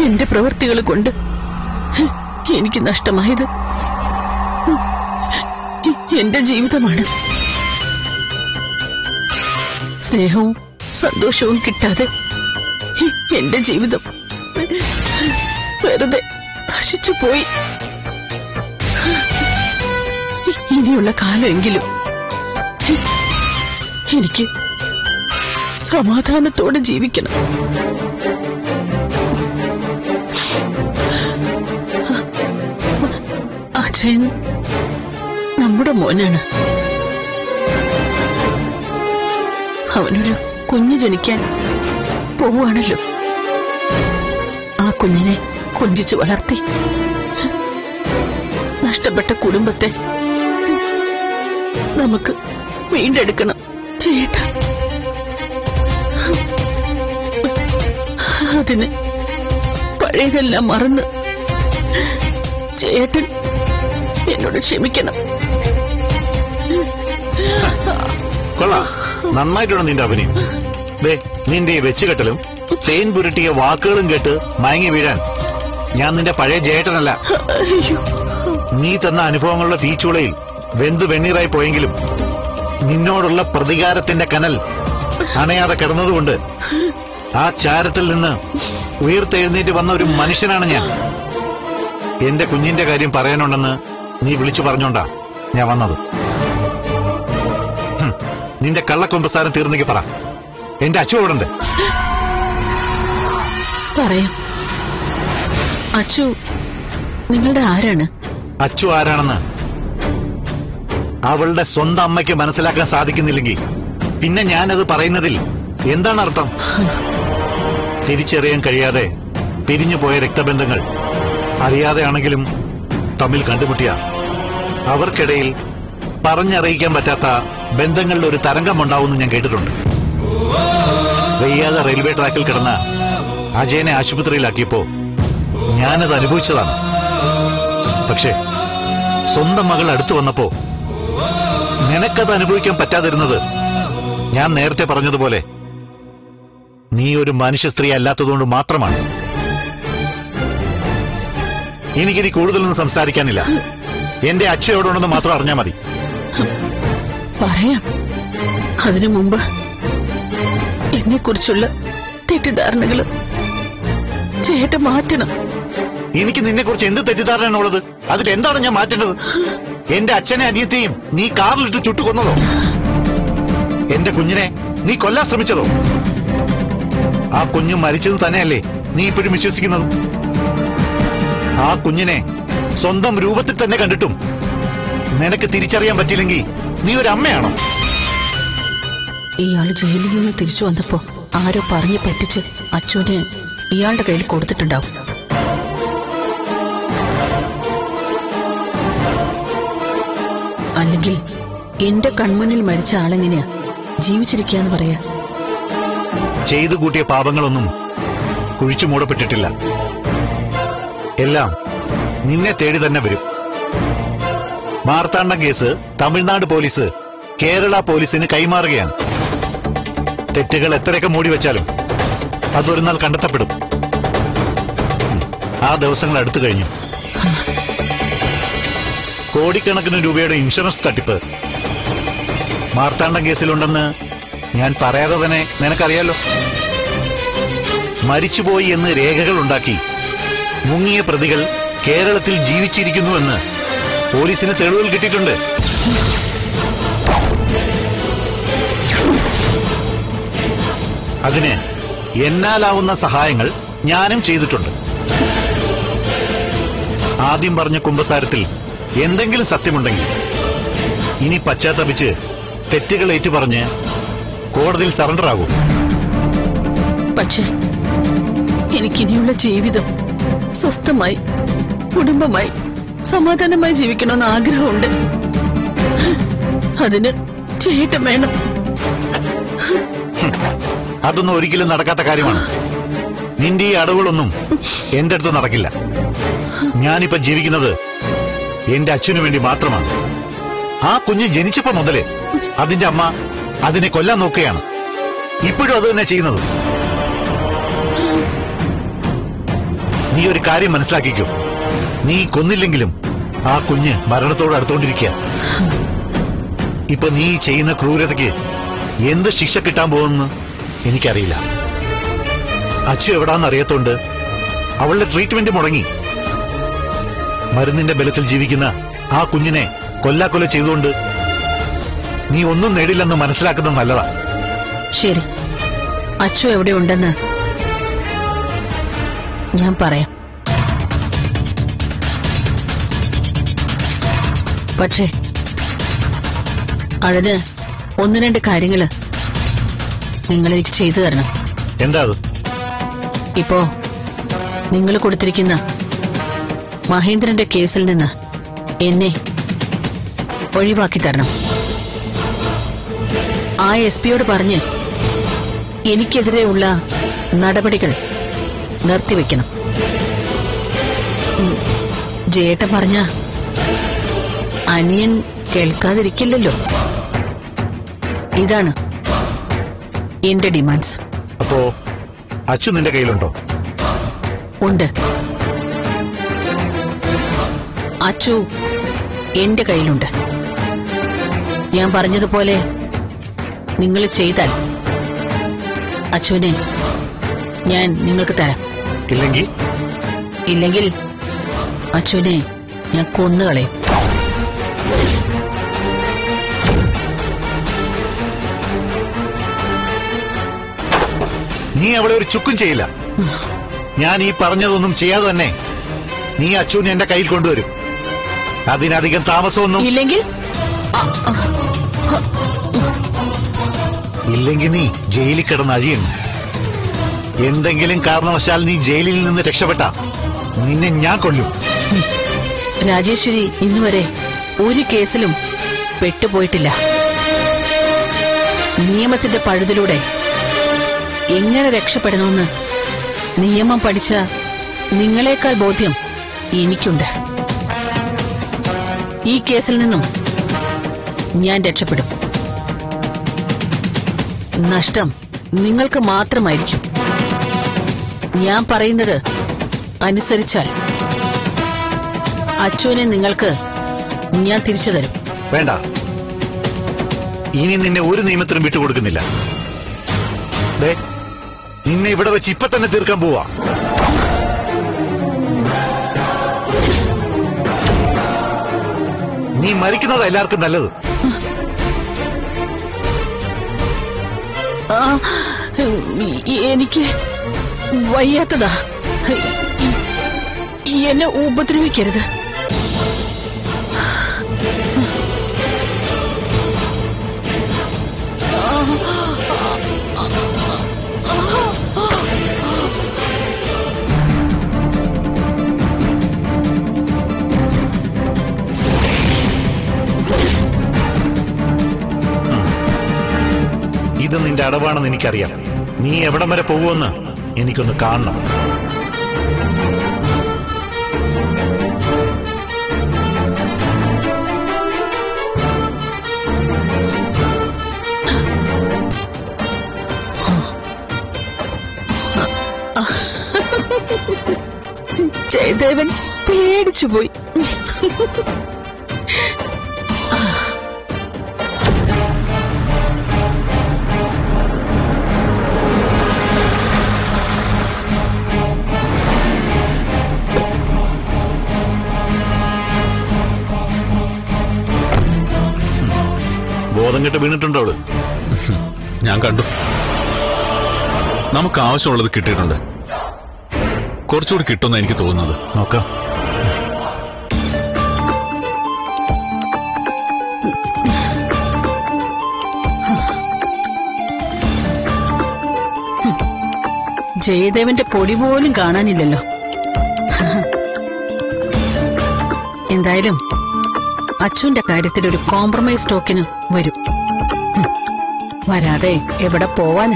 എന്റെ പ്രവൃത്തികൾ കൊണ്ട് എനിക്ക് നഷ്ടമായത് എന്റെ ജീവിതമാണ് സ്നേഹവും സന്തോഷവും കിട്ടാതെ എന്റെ ജീവിതം വെറുതെ നശിച്ചു പോയി ഇനിയുള്ള കാലമെങ്കിലും എനിക്ക് സമാധാനത്തോടെ ജീവിക്കണം അച്ഛൻ നമ്മുടെ മോനാണ് അവനൊരു കുഞ്ഞ് ജനിക്കാൻ പോവുകയാണല്ലോ ആ കുഞ്ഞിനെ കൊഞ്ചിച്ച് വളർത്തി നഷ്ടപ്പെട്ട കുടുംബത്തെ നമുക്ക് വീണ്ടെടുക്കണം ചേട്ടാ അതിന് പഴയതെല്ലാം മറന്ന് ചേട്ടൻ എന്നോട് ക്ഷമിക്കണം കൊള്ളാം നന്നായിട്ടുണ്ട് നിന്റെ അഭിനയം ദേ നിന്റെ ഈ വെച്ചുകെട്ടലും തേൻ പുരട്ടിയ വാക്കുകളും കേട്ട് മയങ്ങി വീഴാൻ ഞാൻ നിന്റെ പഴയ ജേട്ടനല്ല അയ്യോ നീ തന്ന അനുഭവങ്ങളുടെ തീച്ചുളയിൽ വെന്തു വെണ്ണീറായി പോയെങ്കിലും നിന്നോടുള്ള പ്രതികാരത്തിന്റെ കനൽ അണയാതെ കിടന്നതുകൊണ്ട് ആ ചാരത്തിൽ നിന്ന് ഉയർത്തെഴുന്നേറ്റ് വന്ന ഒരു മനുഷ്യനാണ് ഞാൻ എന്റെ കുഞ്ഞിന്റെ കാര്യം പറയാനുണ്ടെന്ന് നീ വിളിച്ചു പറഞ്ഞോണ്ടാ ഞാൻ വന്നത് ഹും, നിന്റെ കള്ളക്കൊമ്പസാരം തീർന്നെങ്കിൽ പറ എന്റെ അച്ചു അവിടെ ഉണ്ട് പറയാം അച്ചു നിങ്ങളുടെ ആരാണ് അച്ചു ആരാണെന്ന് അവളുടെ സ്വന്തം അമ്മയ്ക്ക് മനസ്സിലാക്കാൻ സാധിക്കുന്നില്ലെങ്കിൽ പിന്നെ ഞാനത് പറയുന്നതിൽ എന്താണ് അർത്ഥം തിരിച്ചറിയാൻ കഴിയാതെ പിരിഞ്ഞു പോയ രക്തബന്ധങ്ങൾ അറിയാതെയാണെങ്കിലും തമ്മിൽ കണ്ടുമുട്ടിയ അവർക്കിടയിൽ പറഞ്ഞറിയിക്കാൻ പറ്റാത്ത ബന്ധങ്ങളിൽ ഒരു തരംഗമുണ്ടാവുമെന്ന് ഞാൻ കേട്ടിട്ടുണ്ട് വയ്യാതെ റെയിൽവേ ട്രാക്കിൽ കിടന്ന അജയനെ ആശുപത്രിയിലാക്കിയപ്പോ ഞാനത് അനുഭവിച്ചതാണ് പക്ഷേ സ്വന്തം മകൾ അടുത്തു വന്നപ്പോ നിനക്കത് അനുഭവിക്കാൻ പറ്റാതിരുന്നത് ഞാൻ നേരത്തെ പറഞ്ഞതുപോലെ നീ ഒരു മനുഷ്യ സ്ത്രീ അല്ലാത്തതുകൊണ്ട് മാത്രമാണ് എനിക്കിനി കൂടുതലൊന്നും സംസാരിക്കാനില്ല എന്റെ അച്ഛയോടുണ്ടെന്ന് മാത്രം അറിഞ്ഞാൽ മതി പറയാം അതിനു മുമ്പ് എന്നെ കുറിച്ചുള്ള തെറ്റിദ്ധാരണകള് ചേട്ടൻ മാറ്റണം എനിക്ക് നിന്നെ കുറിച്ച് എന്ത് തെറ്റിദ്ധാരണയാണുള്ളത് അതിൽ എന്താണ് ഞാൻ മാറ്റേണ്ടത് എന്റെ അച്ഛനെ അനിയത്തെയും നീ കാറിലിട്ട് ചുട്ടുകൊന്നതോ എന്റെ കുഞ്ഞിനെ നീ കൊല്ലാൻ ശ്രമിച്ചതോ ആ കുഞ്ഞു മരിച്ചത് തന്നെയല്ലേ നീ ഇപ്പോഴും വിശ്വസിക്കുന്നത് ആ കുഞ്ഞിനെ സ്വന്തം രൂപത്തിൽ തന്നെ കണ്ടിട്ടും നിനക്ക് തിരിച്ചറിയാൻ പറ്റില്ലെങ്കിൽ നീ ഒരു അമ്മയാണോ ഇയാള് ജയിലിൽ നിന്ന് തിരിച്ചു വന്നപ്പോ ആരോ പറഞ്ഞു പറ്റിച്ച് അച്ഛനെ ഇയാളുടെ കയ്യിൽ കൊടുത്തിട്ടുണ്ടാവും അല്ലെങ്കിൽ എന്റെ കൺമുന്നിൽ മരിച്ച ആളെങ്ങനെയാ ജീവിച്ചിരിക്കാന്ന് പറയാ ചെയ്തു കൂട്ടിയ പാപങ്ങളൊന്നും കുഴിച്ചു മൂടപ്പെട്ടിട്ടില്ല എല്ലാം നിന്നെ തേടി തന്നെ വരും മാർത്താണ്ഡം കേസ് തമിഴ്നാട് പോലീസ് കേരള പോലീസിന് കൈമാറുകയാണ് തെറ്റുകൾ എത്രയൊക്കെ മൂടി വെച്ചാലും അതൊരു നാൾ കണ്ടെത്തപ്പെടും ഉം. ആ ദിവസങ്ങൾ അടുത്തു കഴിഞ്ഞു കോടിക്കണക്കിന് രൂപയുടെ ഇൻഷുറൻസ് തട്ടിപ്പ് മാർത്താണ്ഡം കേസിലുണ്ടെന്ന് ഞാൻ പറയാതെ തന്നെ നിനക്കറിയാലോ മരിച്ചുപോയി എന്ന് രേഖകൾ ഉണ്ടാക്കി മുങ്ങിയ പ്രതികൾ കേരളത്തിൽ ജീവിച്ചിരിക്കുന്നുവെന്ന് പോലീസിന് തെളിവുകൾ കിട്ടിയിട്ടുണ്ട് അതിന് എന്നാലാവുന്ന സഹായങ്ങൾ ഞാനും ചെയ്തിട്ടുണ്ട് ആദ്യം പറഞ്ഞ കുംഭസാരത്തിൽ എന്തെങ്കിലും സത്യമുണ്ടെങ്കിൽ ഇനി പശ്ചാത്തപിച്ച് തെറ്റുകൾ ഏറ്റുപറഞ്ഞ് കോടതിയിൽ സറണ്ടർ ആകും പക്ഷേ എനിക്കിനിയുള്ള ജീവിതം സ്വസ്ഥമായി കുടുംബമായി സമാധാനമായി ജീവിക്കണമെന്ന് ആഗ്രഹമുണ്ട് അതിന് ചേട്ടൻ വേണം അതൊന്നും ഒരിക്കലും നടക്കാത്ത കാര്യമാണ് നിന്റെ ഈ അടവുകളൊന്നും എന്റെ അടുത്ത് നടക്കില്ല ഞാനിപ്പോ ജീവിക്കുന്നത് എന്റെ അച്ഛനു വേണ്ടി മാത്രമാണ് ആ കുഞ്ഞ് ജനിച്ചപ്പോ മുതല് അതിന്റെ അമ്മ അതിനെ കൊല്ലാൻ നോക്കുകയാണ് ഇപ്പോഴും അത് തന്നെ ചെയ്യുന്നത് നീ ഒരു കാര്യം മനസ്സിലാക്കിക്കോ നീ കൊന്നില്ലെങ്കിലും ആ കുഞ്ഞ് മരണത്തോട് അടുത്തോണ്ടിരിക്കുക ഇപ്പൊ നീ ചെയ്യുന്ന ക്രൂരതയ്ക്ക് എന്ത് ശിക്ഷ കിട്ടാൻ പോകുമെന്ന് എനിക്കറിയില്ല അച്ചു എവിടാന്ന് അറിയത്തോണ്ട് അവളുടെ ട്രീറ്റ്മെന്റ് മുടങ്ങി മരുന്നിന്റെ ബലത്തിൽ ജീവിക്കുന്ന ആ കുഞ്ഞിനെ കൊല്ലാക്കൊല ചെയ്തുകൊണ്ട് നീ ഒന്നും നേടില്ലെന്ന് മനസ്സിലാക്കുന്നത് നല്ലതാ ശരി അച്ചു എവിടെ ഉണ്ടെന്ന് ഞാൻ പറയാം പക്ഷേ അതിന് ഒന്ന് രണ്ട് കാര്യങ്ങള് നിങ്ങൾ എനിക്ക് ചെയ്തു തരണം എന്താ അത് ഇപ്പോ നിങ്ങൾ കൊടുത്തിരിക്കുന്ന മഹേന്ദ്രന്റെ കേസിൽ നിന്ന് എന്നെ ഒഴിവാക്കി തരണം ആ എസ് പിയോട് പറഞ്ഞ് എനിക്കെതിരെയുള്ള നടപടികൾ നിർത്തിവെക്കണം ഉം, ജയേട്ടൻ പറഞ്ഞ അനിയൻ കേൾക്കാതിരിക്കില്ലല്ലോ ഇതാണ് എന്റെ ഡിമാൻഡ്സ് അപ്പോ അച്ചു നിന്റെ കയ്യിലുണ്ടോ ഉണ്ട് അച്ചു എന്റെ കയ്യിലുണ്ട് ഞാൻ പറഞ്ഞതുപോലെ നിങ്ങൾ ചെയ്താൽ അച്ചുവിനെ ഞാൻ നിങ്ങൾക്ക് തരാം ഇല്ലെങ്കിൽ ഇല്ലെങ്കിൽ അച്ചുവിനെ ഞാൻ കൊന്നുകളയും നീ അവിടെ ഒരു ചുക്കും ചെയ്യില്ല ഞാൻ ഈ പറഞ്ഞതൊന്നും ചെയ്യാതെ തന്നെ നീ അച്ചുവിനെ എന്റെ കയ്യിൽ കൊണ്ടുവരും അതിനധികം താമസമൊന്നും ഇല്ലെങ്കിൽ ഇല്ലെങ്കിൽ നീ ജയിലിൽ കിടന്ന് അഴിയണം എന്തെങ്കിലും കാരണവശാൽ നീ ജയിലിൽ നിന്ന് രക്ഷപ്പെട്ട നിന്നെ ഞാൻ കൊല്ലും രാജേശ്വരി ഇന്നുവരെ ഒരു കേസിലും പെട്ടുപോയിട്ടില്ല നിയമത്തിന്റെ പഴുതിലൂടെ എങ്ങനെ രക്ഷപ്പെടണമെന്ന് നിയമം പഠിച്ച നിങ്ങളെക്കാൾ ബോധ്യം എനിക്കുണ്ട് ഈ കേസിൽ നിന്നും ഞാൻ രക്ഷപ്പെടും നഷ്ടം നിങ്ങൾക്ക് മാത്രമായിരിക്കും ഞാൻ പറയുന്നത് അനുസരിച്ചാൽ അച്ചുവിനെ നിങ്ങൾക്ക് ഞാൻ തിരിച്ചു തരും വേണ്ട ഇനി നിന്നെ ഒരു നിയമത്തിനും വിട്ടുകൊടുക്കുന്നില്ല ദേ, നിന്നെ ഇവിടെ വെച്ച് ഇപ്പൊ തന്നെ തീർക്കാൻ പോവാ നീ മരിക്കുന്നതാ എല്ലാവർക്കും നല്ലത് ആ, ഈ- എനിക്ക് വയ്യാത്തതാ ഈ- എന്നെ ഉപദ്രവിക്കരുത് ഇത് നിന്റെ അടവാണെന്ന് എനിക്കറിയാം നീ എവിടം വരെ പോകുമെന്ന് എനിക്കൊന്ന് കാണണം ജയദേവൻ പേടിച്ചുപോയി ബോധം കെട്ട് വീണിട്ടുണ്ടോ അവള് ഞാൻ കണ്ടു നമുക്ക് ആവശ്യമുള്ളത് കിട്ടിയിട്ടുണ്ട് കുറച്ചുകൂടി കിട്ടുമെന്ന് എനിക്ക് തോന്നുന്നത് നോക്കാം ജയദേവന്റെ പൊടി പോലും കാണാനില്ലല്ലോ എന്തായാലും അച്ചുവിന്റെ കാര്യത്തിൽ ഒരു കോംപ്രമൈസ് ടോക്കിന് വരും ഉം. വരാതെ എവിടെ പോവാനാ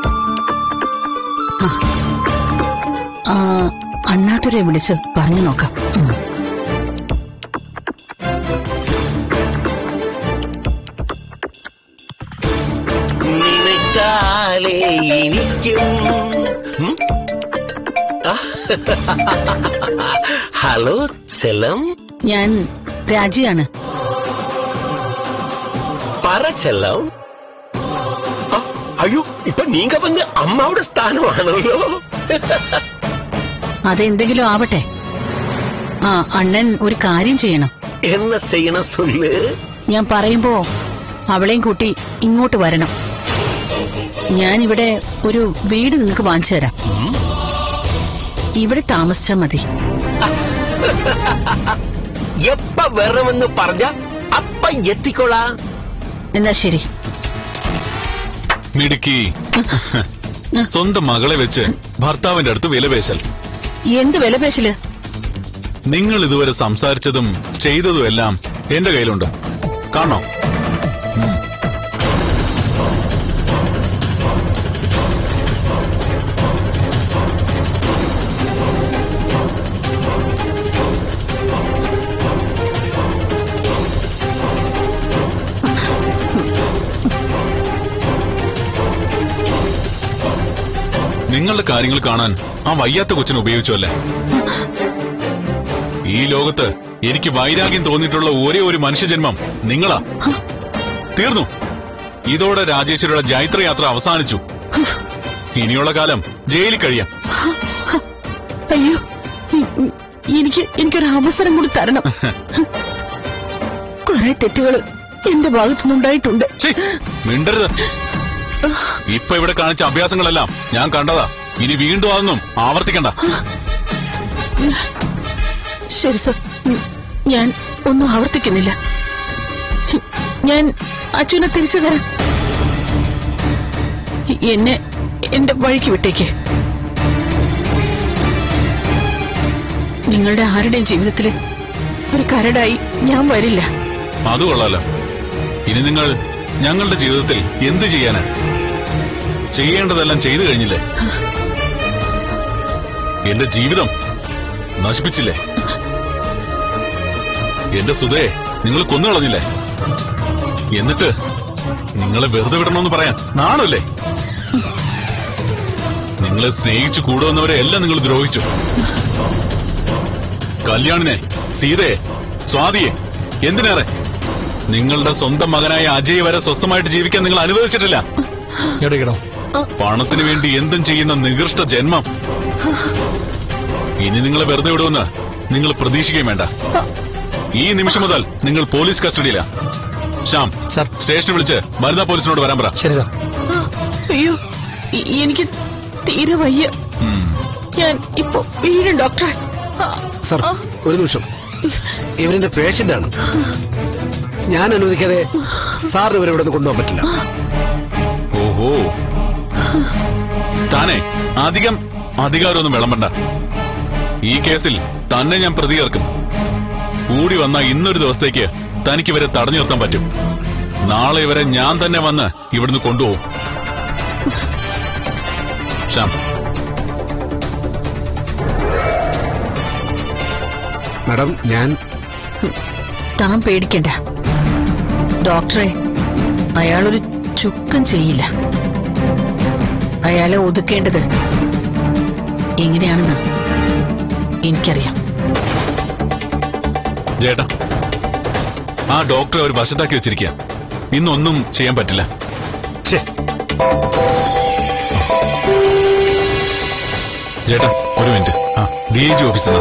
ആ. ആ, അണ്ണാതുരെ വിളിച്ച് പറഞ്ഞു നോക്കാം ഉം. നിനക്കാലേ എനിക്കും ഉം? ആ ஹலோ செல்லம் ഞാൻ രാജിയാണ് പറ ചെല്ലം ആ, അയ്യോ ഇപ്പൊ നീങ്ക വന്ന് അമ്മാവുടെ സ്ഥാനമാണല്ലോ അതെന്തെങ്കിലും ആവട്ടെ ആ അണ്ണൻ ഒരു കാര്യം ചെയ്യണം என்ன செய்யணும் சொல்லு ഞാൻ പറയുമ്പോ അവളെയും കൂട്ടി ഇങ്ങോട്ട് വരണം ഞാൻ ഇവിടെ ഒരു വീട് നിങ്ങൾക്ക് വാങ്ങിച്ചു തരാം ഇവിടെ താമസിച്ചാ മതി എപ്പ വരണമെന്ന് പറഞ്ഞ അപ്പ എത്തിക്കൊള്ളാം എന്നാ ശരി മിടുക്കി സ്വന്തം മകളെ വെച്ച് ഭർത്താവിന്റെ അടുത്ത് വിലപേശൽ എന്ത് വിലപേശല് നിങ്ങൾ ഇതുവരെ സംസാരിച്ചതും ചെയ്തതും എല്ലാം എന്റെ കയ്യിലുണ്ട് കാണോ നിങ്ങളുടെ കാര്യങ്ങൾ കാണാൻ ആ വയ്യാത്ത കൊച്ചിനെ ഉപയോഗിച്ചു അല്ലേ ഈ ലോകത്ത് എനിക്ക് വൈരാഗ്യം തോന്നിയിട്ടുള്ള ഒരേ ഒരു മനുഷ്യജന്മം നിങ്ങളാ തീർന്നു ഇതോടെ രാജേശ്വരിയുടെ ജൈത്രയാത്ര അവസാനിച്ചു ഇനിയുള്ള കാലം ജയിലിൽ കഴിയാം അയ്യോ ഉം, ഉം, എനിക്ക് എനിക്കൊരു അവസരം കൂടി തരണം കുറെ തെറ്റുകൾ എന്റെ ഭാഗത്തുനിന്നുണ്ടായിട്ടുണ്ട് ഛീ, മിണ്ടരുത് ഇപ്പൊ ഇവിടെ കാണിച്ച അഭ്യാസങ്ങളെല്ലാം ഞാൻ കണ്ടതാ ഇനി വീണ്ടും അതൊന്നും ആവർത്തിക്കണ്ട ശരി സർ ഉം, ഞാൻ ഒന്നും ആവർത്തിക്കുന്നില്ല ഞാൻ അച്ഛനെ തിരിച്ചു തരാം എന്നെ എന്റെ വഴിക്ക് വിട്ടേക്ക് നിങ്ങളുടെ ആരുടെയും ജീവിതത്തിൽ ഒരു കരടായി ഞാൻ വരില്ല അത് കൊള്ളാലോ ഇനി നിങ്ങൾ ഞങ്ങളുടെ ജീവിതത്തിൽ എന്ത് ചെയ്യാനാ ചെയ്യേണ്ടതെല്ലാം ചെയ്തു കഴിഞ്ഞില്ലേ എന്റെ ജീവിതം നശിപ്പിച്ചില്ലേ എന്റെ സുധയെ നിങ്ങൾ കൊന്നുകളഞ്ഞില്ലേ എന്നിട്ട് നിങ്ങളെ വെറുതെ വിടണമെന്ന് പറയാൻ നാണല്ലേ നിങ്ങളെ സ്നേഹിച്ചു കൂടുവന്നവരെ എല്ലാം നിങ്ങൾ ദ്രോഹിച്ചു കല്യാണിനെ സീതയെ സ്വാതിയെ എന്തിനേറെ നിങ്ങളുടെ സ്വന്തം മകനായ അജയ് വരെ സ്വസ്ഥമായിട്ട് ജീവിക്കാൻ നിങ്ങൾ അനുവദിച്ചിട്ടില്ല എടോ പണത്തിന് വേണ്ടി എന്തും ചെയ്യുന്ന നികൃഷ്ട ജന്മം ഇനി നിങ്ങളെ വെറുതെ വിടുമെന്ന് നിങ്ങൾ പ്രതീക്ഷിക്കുകയും വേണ്ട ഈ നിമിഷം മുതൽ നിങ്ങൾ പോലീസ് കസ്റ്റഡിയിലാ ശ്യാം സാർ. സ്റ്റേഷനിൽ വിളിച്ച് വനിതാ പോലീസിനോട് വരാൻ പറ ശരി സാർ അയ്യോ എ- എനിക്ക് തീരെ വയ്യ ഞാൻ ഇപ്പൊ വീഴും ഡോക്ടറെ ആ, സാർ ഒരു നിമിഷം ഇവരെന്റെ പേഷ്യന്റ് ആണ് ഞാൻ അനുവദിക്കാതെ സാറിന് ഇവരെ ഇവിടെ നിന്ന് കൊണ്ടുപോകാൻ പറ്റില്ല ഓഹോ താനെ അധികം അധികാരമൊന്നും വിളമ്പണ്ട ഈ കേസിൽ തന്നെ ഞാൻ പ്രതി ചേർക്കും കൂടി വന്ന ഇന്നൊരു ദിവസത്തേക്ക് തനിക്ക് ഇവരെ തടഞ്ഞു നിർത്താൻ പറ്റും നാളെ ഇവരെ ഞാൻ തന്നെ വന്ന് ഇവിടുന്ന് കൊണ്ടുപോകും ശ്യാം മാഡം ഞാൻ താൻ പേടിക്കണ്ട ഡോക്ടറെ അയാളൊരു ചുക്കം ചെയ്യില്ല അയാളെ ഒതുക്കേണ്ടത് എങ്ങനെയാണെന്ന് എനിക്കറിയാം ചേട്ടാ ആ ഡോക്ടറെ ഒരു വശത്താക്കി വെച്ചിരിക്കുക ഇന്നൊന്നും ചെയ്യാൻ പറ്റില്ല ഛേ ചേട്ടാ ഒരു മിനിറ്റ് ആ ഡി ഐ ജി ഓഫീസിൽ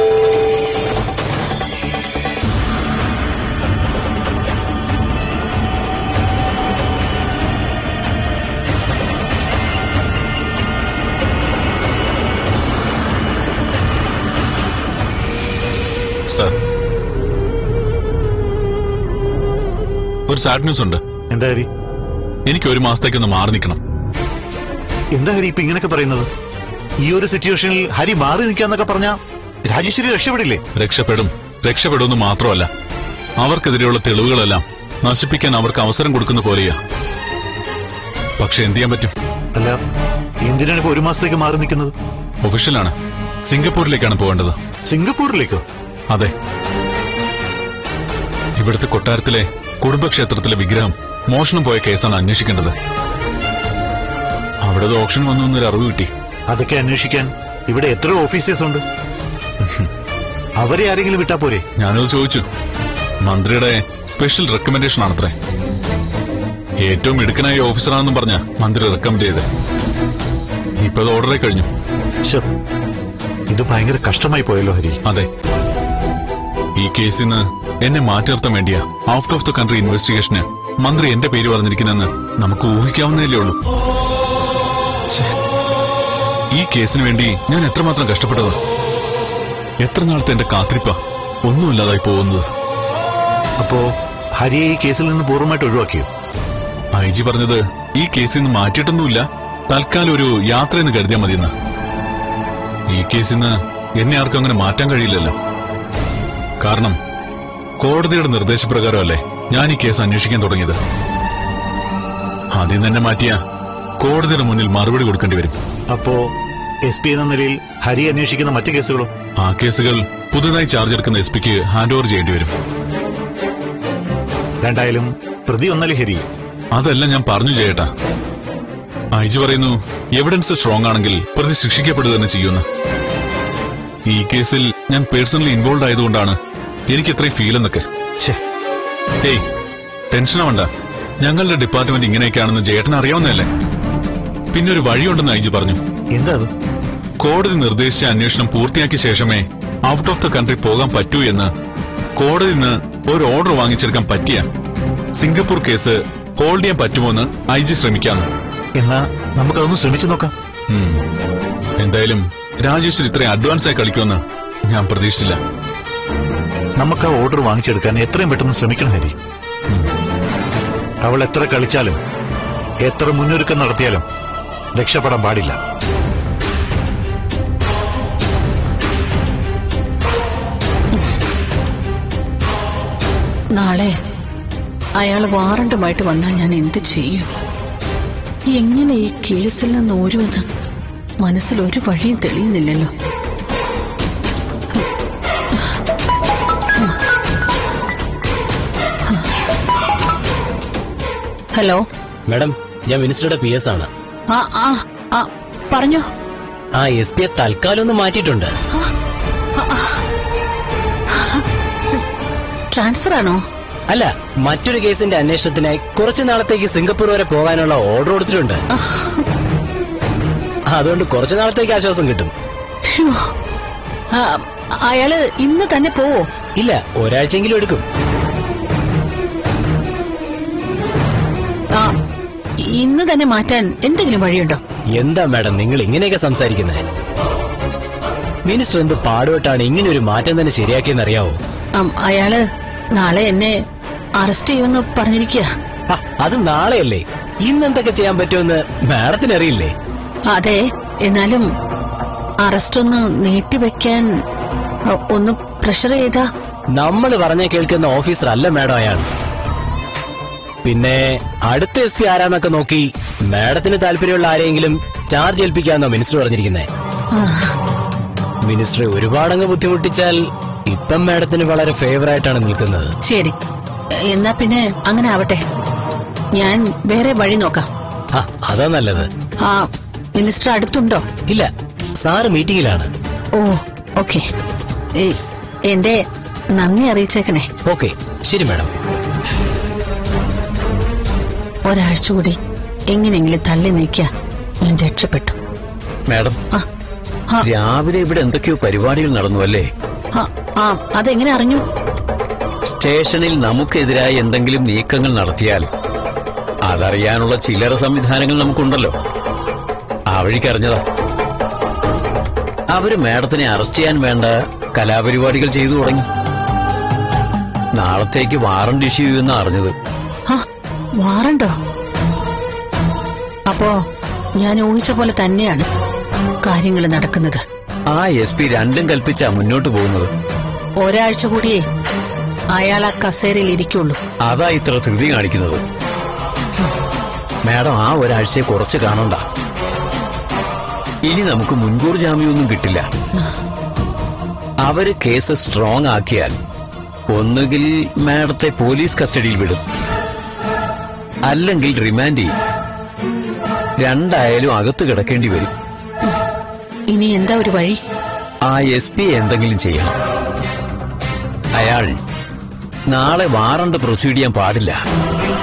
സാർ ഒരു സാഡ് ന്യൂസ് ഉണ്ട് എന്താ ഹരി എനിക്ക് ഒരു മാസത്തേക്കൊന്ന് മാറി നിൽക്കണം എന്താ ഹരി ഇപ്പൊ ഇങ്ങനെയൊക്കെ പറയുന്നത് ഈ ഒരു സിറ്റുവേഷനിൽ ഹരി മാറി നിൽക്കാന്നൊക്കെ പറഞ്ഞാ രാജേശ്വരി രക്ഷപ്പെടില്ലേ രക്ഷപ്പെടും രക്ഷപ്പെടുമെന്ന് മാത്രമല്ല അവർക്കെതിരെയുള്ള തെളിവുകളെല്ലാം നശിപ്പിക്കാൻ അവർക്ക് അവസരം കൊടുക്കുന്ന പോലെയാ പക്ഷെ എന്ത് ചെയ്യാൻ പറ്റും അല്ല എന്തിനാണ് ഇപ്പൊ ഒരു മാസത്തേക്ക് മാറി നിൽക്കുന്നത് ഒഫീഷ്യലാണ് സിംഗപ്പൂരിലേക്കാണ് പോകേണ്ടത് സിംഗപ്പൂരിലേക്കോ അതെ ഇവിടുത്തെ കൊട്ടാരത്തിലെ കുടുംബക്ഷേത്രത്തിലെ വിഗ്രഹം മോഷണം പോയ കേസാണ് അന്വേഷിക്കേണ്ടത് അവിടെ ഓപ്ഷൻ വന്നു എന്നൊരു അറിവ് കിട്ടി അതൊക്കെ അന്വേഷിക്കാൻ ഇവിടെ എത്ര ഓഫീസേഴ്സ് ഉണ്ട് അവരെ ആരെങ്കിലും വിട്ടാ പോരെ ഞാനത് ചോദിച്ചു മന്ത്രിയുടെ സ്പെഷ്യൽ റെക്കമെൻഡേഷൻ ആണത്രേ ഏറ്റവും മിടുക്കനായ ഓഫീസറാണെന്നും പറഞ്ഞ മന്ത്രി റെക്കമെൻഡ് ചെയ്ത് ഇപ്പൊ അത് ഓർഡറെ കഴിഞ്ഞു ശ്ശോ, ഇത് ഭയങ്കര കഷ്ടമായി പോയല്ലോ ഹരി അതെ ഈ കേസിൽ നിന്ന് എന്നെ മാറ്റി നിർത്താൻ വേണ്ടിയാ ഔട്ട് ഓഫ് ദ കൺട്രി ഇൻവെസ്റ്റിഗേഷന് മന്ത്രി എന്റെ പേര് പറഞ്ഞിരിക്കുന്നെന്ന് നമുക്ക് ഊഹിക്കാവുന്നതല്ലേ ഉള്ളൂ ഛെ, ഈ കേസിന് വേണ്ടി ഞാൻ എത്രമാത്രം കഷ്ടപ്പെട്ടത് എത്ര നാളത്തെ എന്റെ കാത്തിരിപ്പ ഒന്നുമില്ലാതായി പോകുന്നത് അപ്പോ ഹരിയെ ഈ കേസിൽ നിന്ന് പൂർണ്ണമായിട്ട് ഒഴിവാക്കിയോ ഐ ജി പറഞ്ഞത് ഈ കേസിൽ നിന്ന് മാറ്റിയിട്ടൊന്നുമില്ല തൽക്കാലം ഒരു യാത്രയെന്ന് കരുതിയാൽ മതിയെന്ന് ഈ കേസിൽ നിന്ന് എന്നെ ആർക്കും അങ്ങനെ മാറ്റാൻ കഴിയില്ലല്ലോ കാരണം കോടതിയുടെ നിർദ്ദേശപ്രകാരമല്ലേ ഞാൻ ഈ കേസ് അന്വേഷിക്കാൻ തുടങ്ങിയത് ആദ്യം തന്നെ മാറ്റിയ കോടതിയുടെ മുന്നിൽ മറുപടി കൊടുക്കേണ്ടി വരും അപ്പോ എസ് പി എന്ന നിലയിൽ ഹരി അന്വേഷിക്കുന്ന മറ്റു കേസുകളും ആ കേസുകൾ പുതുതായി ചാർജ് എടുക്കുന്ന എസ് പിക്ക് ഹാൻഡ് ഓവർ ചെയ്യേണ്ടി വരും രണ്ടായാലും പ്രതി ഒന്നല്ലേ ഹരി അതല്ല ഞാൻ പറഞ്ഞു ചെയ്യട്ടാ ഐ ജി പറയുന്നു എവിഡൻസ് സ്ട്രോങ് ആണെങ്കിൽ പ്രതി ശിക്ഷിക്കപ്പെടുക തന്നെ ചെയ്യുമെന്ന് ഈ കേസിൽ ഞാൻ പേഴ്സണലി ഇൻവോൾവ് ആയതുകൊണ്ടാണ് എനിക്ക് ഇത്രയും ഫീൽ എന്നൊക്കെ ഛേ ഏയ് ടെൻഷൻ ആവണ്ട ഞങ്ങളുടെ ഡിപ്പാർട്ട്മെന്റ് ഇങ്ങനെയൊക്കെയാണെന്ന് ജേട്ടൻ അറിയാവുന്നതല്ലേ പിന്നെ ഒരു വഴിയുണ്ടെന്ന് ഐ ജി പറഞ്ഞു എന്താ അത് കോടതി നിർദ്ദേശിച്ച അന്വേഷണം പൂർത്തിയാക്കിയ ശേഷമേ ഔട്ട് ഓഫ് ദ കൺട്രി പോകാൻ പറ്റൂ എന്ന് കോടതി നിന്ന് ഒരു ഓർഡർ വാങ്ങിച്ചെടുക്കാൻ പറ്റിയ സിംഗപ്പൂർ കേസ് ഹോൾഡ് ചെയ്യാൻ പറ്റുമോന്ന് ഐ ജി ശ്രമിക്കാന്ന് എന്നാ നമുക്കതൊന്ന് ശ്രമിച്ചു നോക്കാം ഉം. എന്തായാലും രാജേശ്വരി ഇത്രയും അഡ്വാൻസ് ആയി കളിക്കുമെന്ന് ഞാൻ പ്രതീക്ഷിച്ചില്ല നമുക്ക് ആ ഓർഡർ വാങ്ങിച്ചെടുക്കാൻ എത്രയും പെട്ടെന്ന് ശ്രമിക്കണം ഹരി അവൾ എത്ര കളിച്ചാലും എത്ര മുന്നൊരുക്കം നടത്തിയാലും രക്ഷപ്പെടാൻ പാടില്ല നാളെ അയാൾ വാറണ്ടുമായിട്ട് വന്നാൽ ഞാൻ എന്ത് ചെയ്യും എങ്ങനെ ഈ കേസിൽ നിന്ന് ഓരുമെന്ന് മനസ്സിൽ ഒരു വഴിയും തെളിയുന്നില്ലല്ലോ ഹലോ മാഡം ഞാൻ മിനിസ്റ്ററുടെ പി എസ് ആണ് ആ ആ ആ പറഞ്ഞോ ആ എസ് പിയെ തൽക്കാലം ഒന്ന് മാറ്റിയിട്ടുണ്ട് ട്രാൻസ്ഫർ ആണോ അല്ല മറ്റൊരു കേസിന്റെ അന്വേഷണത്തിനായി കുറച്ചു നാളത്തേക്ക് സിംഗപ്പൂർ വരെ പോകാനുള്ള ഓർഡർ കൊടുത്തിട്ടുണ്ട് അതുകൊണ്ട് കുറച്ചു നാളത്തേക്ക് ആശ്വാസം കിട്ടും ഹ്യോ. ആ, അയാള് ഇന്ന് തന്നെ പോവോ ഇല്ല ഒരാഴ്ചയെങ്കിലും എടുക്കും ആ ഇന്ന് തന്നെ മാറ്റാൻ എന്തെങ്കിലും വഴിയുണ്ടോ എന്താ മാഡം നിങ്ങൾ ഇങ്ങനെയൊക്കെ സംസാരിക്കുന്നത് മിനിസ്റ്റർ എന്ത് പാടുപെട്ടാണ് ഇങ്ങനെ ഒരു മാറ്റം തന്നെ ശരിയാക്കിയെന്ന് അറിയാവോ ആം, അയാള് നാളെ എന്നെ അറസ്റ്റ് ചെയ്യുമെന്ന് പറഞ്ഞിരിക്കുക ആ, അത് നാളെയല്ലേ ഇന്ന് എന്തൊക്കെ ചെയ്യാൻ പറ്റുമെന്ന് മാഡത്തിന് അറിയില്ലേ അതെ എന്നാലും അറസ്റ്റ് ഒന്ന് നീട്ടിവെക്കാൻ ഒ- ഒന്ന് പ്രഷർ ചെയ്താ നമ്മൾ പറഞ്ഞ കേൾക്കുന്ന ഓഫീസർ അല്ല മാഡം അയാൾ പിന്നെ അടുത്ത എസ് പി ആരാന്നൊക്കെ നോക്കി മാഡത്തിന് താല്പര്യമുള്ള ആരെങ്കിലും ചാർജ് ഏൽപ്പിക്കാന്നോ മിനിസ്റ്റർ പറഞ്ഞിരിക്കുന്നത് ആ, മിനിസ്റ്റർ ഒരുപാടങ്ങ് ബുദ്ധിമുട്ടിച്ചാൽ ഇപ്പം മാഡത്തിന് വളരെ ഫേവർ ആയിട്ടാണ് നിൽക്കുന്നത് ശരി എന്നാ പിന്നെ അങ്ങനെ ആവട്ടെ ഞാൻ വേറെ വഴി നോക്കാം ആ അതാ നല്ലത് ആ മിനിസ്റ്റർ അടുത്തുണ്ടോ ഇല്ല സാറ് മീറ്റിംഗിലാണ് ഓ ഓക്കെ എന്റെ നന്ദി അറിയിച്ചേക്കണേ ഓക്കെ ശരി മാഡം ഒരാഴ്ച കൂടി എങ്ങനെയെങ്കിലും തള്ളി നീക്കിയ ഞാൻ രക്ഷപ്പെട്ടു മാഡം ആ ആ, രാവിലെ ഇവിടെ എന്തൊക്കെയോ പരിപാടികൾ നടന്നു അല്ലേ ആ, ആ അതെങ്ങനെ അറിഞ്ഞു സ്റ്റേഷനിൽ നമുക്കെതിരായി എന്തെങ്കിലും നീക്കങ്ങൾ നടത്തിയാൽ അതറിയാനുള്ള ചില്ലറ സംവിധാനങ്ങൾ നമുക്കുണ്ടല്ലോ ആ വഴിക്ക് അറിഞ്ഞതാ അവര് മാഡത്തിനെ അറസ്റ്റ് ചെയ്യാൻ വേണ്ട കലാപരിപാടികൾ ചെയ്തു തുടങ്ങി നാളത്തേക്ക് വാറണ്ട് ഇഷ്യൂ ചെയ്യുമെന്ന് അറിഞ്ഞത് ആ വാറണ്ടോ അപ്പോ ഞാൻ ഊഹിച്ച പോലെ തന്നെയാണ് കാര്യങ്ങൾ നടക്കുന്നത് ആ എസ് പി രണ്ടും കൽപ്പിച്ചാ മുന്നോട്ട് പോകുന്നത് ഒരാഴ്ച കൂടിയേ അയാൾ ആ കസേരയിൽ ഇരിക്കുള്ളൂ അതാ ഇത്ര ധൃതി കാണിക്കുന്നത് മാഡം ആ ഒരാഴ്ചയെ കുറച്ച് കാണണ്ട ഇനി നമുക്ക് മുൻകൂർ ജാമ്യമൊന്നും കിട്ടില്ല അവര് കേസ് സ്ട്രോങ് ആക്കിയാൽ ഒന്നുകിൽ മാഡത്തെ പോലീസ് കസ്റ്റഡിയിൽ വിടും അല്ലെങ്കിൽ റിമാൻഡ് ചെയ്യും രണ്ടായാലും അകത്ത് കിടക്കേണ്ടി വരും ഇനി എന്താ ഒരു വഴി ആ എസ് പി എന്തെങ്കിലും ചെയ്യണം അയാൾ നാളെ വാറണ്ട് പ്രൊസീഡ് ചെയ്യാൻ പാടില്ല